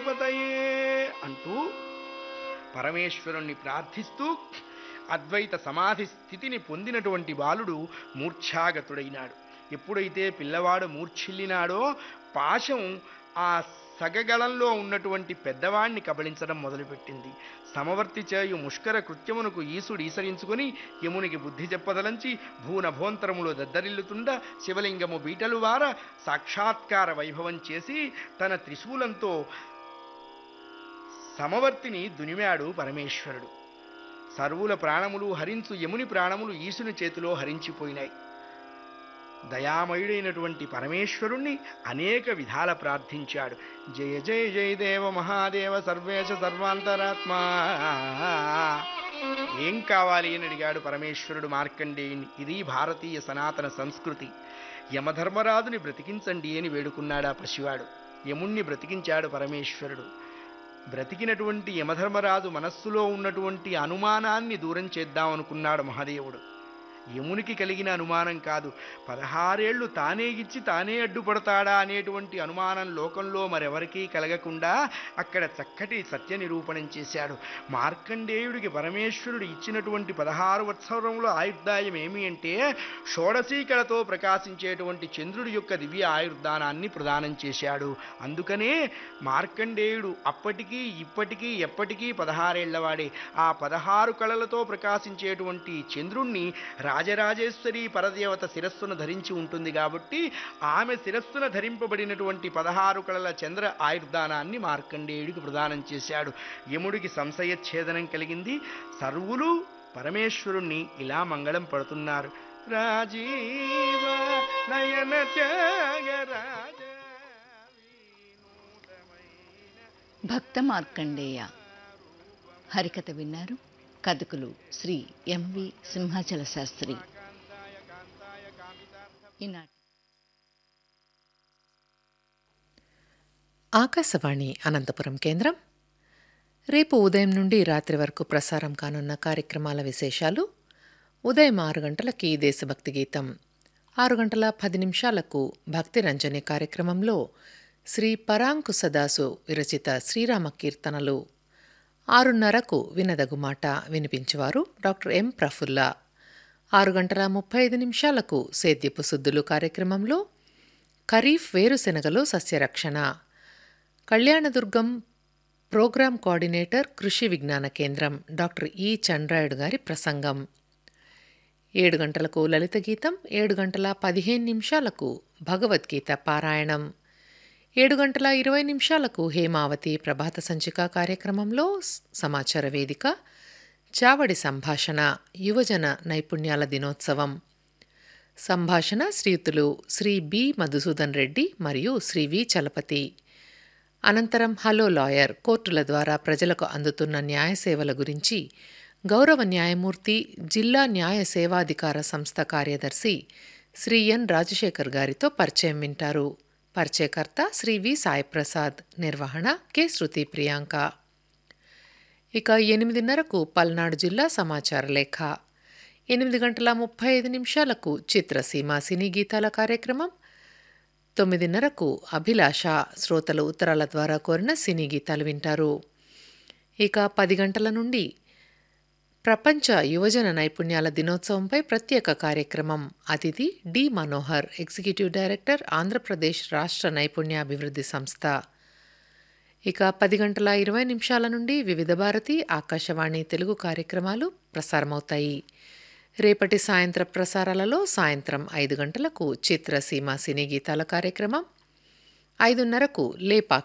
పతయే అంటూ పరమేశ్వరుణ్ణి ప్రార్థిస్తూ అద్వైత సమాధి స్థితిని పొందినటువంటి బాలుడు మూర్ఛాగతుడైనాడు ఎప్పుడైతే పిల్లవాడు మూర్ఛిల్లినాడో పాశం ఆ సగగళంలో ఉన్నటువంటి పెద్దవాణ్ణి కబళించడం మొదలుపెట్టింది సమవర్తి చేయు ముష్కర కృత్యమునకు ఈసుడు ఈసరించుకొని యమునికి బుద్ధి చెప్పదలంచి భూనభోంతరములో దద్దరిల్లుతుండ శివలింగము బీటలు వార సాక్షాత్కార వైభవం చేసి తన త్రిశూలంతో సమవర్తిని దునిమాడు పరమేశ్వరుడు సర్వుల ప్రాణములు హరించు యముని ప్రాణములు ఈశుని చేతిలో హరించిపోయినాయి దయామయుడైనటువంటి పరమేశ్వరుణ్ణి అనేక విధాల ప్రార్థించాడు జయ జయ జయ దేవ మహాదేవ సర్వేశ సర్వాంతరాత్మా ఏం కావాలి అని అడిగాడు పరమేశ్వరుడు మార్కండేయుని ఇది భారతీయ సనాతన సంస్కృతి యమధర్మరాజుని బ్రతికించండి అని వేడుకున్నాడు ఆ పసివాడు యముణ్ణి బ్రతికించాడు పరమేశ్వరుడు బ్రతికినటువంటి యమధర్మరాజు మనస్సులో ఉన్నటువంటి అనుమానాన్ని దూరం చేద్దామనుకున్నాడు మహాదేవుడు యమునికి కలిగిన అనుమానం కాదు పదహారేళ్లు తానే ఇచ్చి తానే అడ్డుపడతాడా అనేటువంటి అనుమానం లోకంలో మరెవరికీ కలగకుండా అక్కడ చక్కటి సత్య నిరూపణం చేశాడు మార్కండేయుడికి పరమేశ్వరుడు ఇచ్చినటువంటి పదహారు వత్సరంలో ఆయుర్దాయం ఏమి అంటే షోడశీకళతో ప్రకాశించేటువంటి చంద్రుడి యొక్క దివ్య ఆయుర్దానాన్ని ప్రదానం చేశాడు అందుకనే మార్కండేయుడు అప్పటికీ ఇప్పటికీ ఎప్పటికీ పదహారేళ్లవాడే ఆ పదహారు కళలతో ప్రకాశించేటువంటి చంద్రుణ్ణి రాజరాజేశ్వరి పరదేవత శిరస్సును ధరించి ఉంటుంది కాబట్టి ఆమె శిరస్సున ధరింపబడినటువంటి పదహారు కళల చంద్ర ఆయుర్దానాన్ని మార్కండేయుడికి ప్రదానం చేశాడు యముడికి సంశయఛేదనం కలిగింది సర్వులు పరమేశ్వరుణ్ణి ఇలా మంగళం పడుతున్నారు రాజీవ నయన త్యాగరాజ భక్త మార్కండేయ హరికథ విన్నారు కథకులు శ్రీ ఎంవి సింహాచల శాస్త్రి ఈనాటి ఆకాశవాణి అనంతపురం కేంద్రం రేపు ఉదయం నుండి రాత్రి వరకు ప్రసారం కానున్న కార్యక్రమాల విశేషాలు ఉదయం ఆరు గంటలకి దేశభక్తి గీతం ఆరు గంటల పది నిమిషాలకు భక్తి రంజని కార్యక్రమంలో శ్రీ పరాంకుశదాసు విరచిత శ్రీరామ కీర్తనలు ఆరున్నరకు వినదగు మాట వినిపించేవారు డాక్టర్ ఎం ప్రఫుల్లా ఆరు గంటల ముప్పై ఐదు నిమిషాలకు సేద్యపు సుద్దులు కార్యక్రమంలో ఖరీఫ్ వేరుశెనగలు సస్యరక్షణ కళ్యాణదుర్గం ప్రోగ్రాం కోఆర్డినేటర్ కృషి విజ్ఞాన కేంద్రం డాక్టర్ ఈ చంద్రాయుడు గారి ప్రసంగం ఏడు గంటలకు లలిత గీతం ఏడు గంటల పదిహేను నిమిషాలకు భగవద్గీత పారాయణం ఏడు గంటల ఇరవై నిమిషాలకు హేమావతి ప్రభాత సంచిక కార్యక్రమంలో స్- సమాచార వేదిక చావడి సంభాషణ యువజన నైపుణ్యాల దినోత్సవం సంభాషణ శ్రీయుతులు శ్రీ బి మధుసూదన్ రెడ్డి మరియు శ్రీ వి చలపతి అనంతరం హలో లాయర్ కోర్టుల ద్వారా ప్రజలకు అందుతున్న న్యాయ సేవల గురించి గౌరవ న్యాయమూర్తి జిల్లా న్యాయ సేవాధికార సంస్థ కార్యదర్శి శ్రీ ఎన్ రాజశేఖర్ గారితో పరిచయం వింటారు పరిచయకర్త శ్రీ వి సాయిప్రసాద్ నిర్వహణ కె శృతి ప్రియాంక ఇక ఎనిమిదిన్నరకు పల్నాడు జిల్లా సమాచార లేఖ ఎనిమిది గంటల ముప్పై ఐదు నిమిషాలకు చిత్రసీమ సినీ గీతాల కార్యక్రమం తొమ్మిదిన్నరకు అభిలాష శ్రోతలు ఉత్తరాల ద్వారా కోరిన సినీ గీతాలు వింటారు ఇక పది గంటల నుండి ప్రపంచ యువజన నైపుణ్యాల దినోత్సవంపై ప్రత్యేక కార్యక్రమం అతిథి D Manohar executive director Andhra Pradesh రాష్ట్ర నైపుణ్యాభివృద్ధి సంస్థ ఇక పది గంటల ఇరవై నిమిషాల నుండి వివిధ భారతి ఆకాశవాణి తెలుగు కార్యక్రమాలు ప్రసారమవుతాయి రేపటి సాయంత్ర ప్రసారాలలో సాయంత్రం ఐదు గంటలకు చిత్రసీమ సినీ గీతాల కార్యక్రమం ఐదున్నరకు లేపా